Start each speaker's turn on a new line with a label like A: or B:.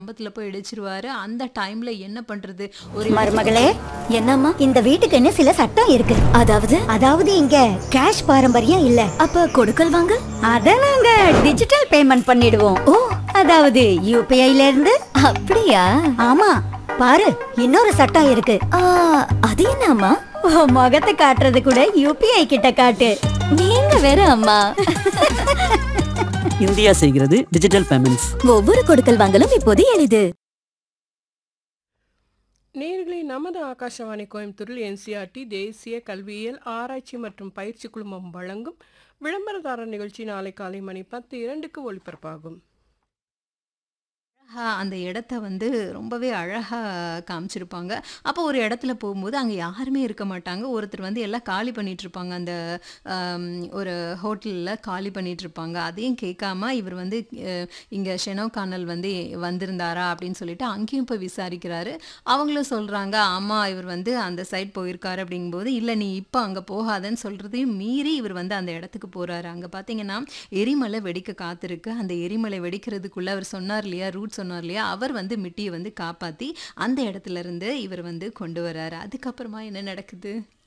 A: கம்பத்துல போய் இடிச்சிருவாரு அந்த டைம்ல என்ன பண்றது ஒரு
B: மருமகளே
C: என்னம்மா
B: இந்த வீட்டுக்குன்னு சில சட்டம் இருக்கு
C: அதாவது
B: அதாவது இங்க கேஷ் பாரம்பரியம் இல்ல
C: அப்ப கொடுக்கல் வாங்க
B: அத நாங்க டிஜிட்டல் பேமெண்ட் பண்ணிடுவோம்
C: ஓ
B: அதாவது யூபிஐல இருந்து
C: அப்படியா
B: ஆமா பாரு இன்னொரு சட்டம் இருக்கு
C: ஆ, அது என்னம்மா
B: உன் முகத்தை காட்டுறது கூட யூபிஐ கிட்ட காட்டு
C: நீங்க வேற அம்மா
D: இந்தியா செய்கிறது டிஜிட்டல் பேமெண்ட்ஸ்
C: ஒவ்வொரு கொடுக்கல் வாங்கலும் இப்போது எளிது
E: நேர்களை நமது ஆகாஷவாணி கோயம்புத்தூரில் என்சிஆர்டி தேசிய கல்வியியல் ஆராய்ச்சி மற்றும் பயிற்சி குழுமம் வழங்கும் விளம்பரதாரர் நிகழ்ச்சி நாளை காலை மணி பத்து இரண்டுக்கு ஒளிபரப்பாகும்
A: அழகா அந்த இடத்த வந்து ரொம்பவே அழகா காமிச்சிருப்பாங்க அப்போ ஒரு இடத்துல போகும்போது அங்கே யாருமே இருக்க மாட்டாங்க ஒருத்தர் வந்து எல்லாம் காலி பண்ணிட்டு இருப்பாங்க அந்த ஆம், ஒரு ஹோட்டலில் காலி பண்ணிட்டு இருப்பாங்க அதையும் கேட்காம இவர் வந்து அஹ், இங்க ஷெனோ கானல் வந்து வந்திருந்தாரா அப்படின்னு சொல்லிட்டு அங்கேயும் போய் விசாரிக்கிறாரு அவங்களும் சொல்றாங்க ஆமா இவர் வந்து அந்த சைட் போயிருக்காரு அப்படிங்கும்போது இல்லை நீ இப்போ அங்கே போகாதன்னு சொல்றதையும் மீறி இவர் வந்து அந்த இடத்துக்கு போறாரு அங்கே பார்த்தீங்கன்னா எரிமலை வெடிக்க காத்திருக்கு அந்த எரிமலை வெடிக்கிறதுக்குள்ள அவர் சொன்னார் இல்லையா ரூட் சொன்னார் இல்லையா அவர் வந்து மிட்டியை வந்து காப்பாத்தி அந்த இடத்துல இருந்து இவர் வந்து கொண்டு வராரு அதுக்கப்புறமா என்ன நடக்குது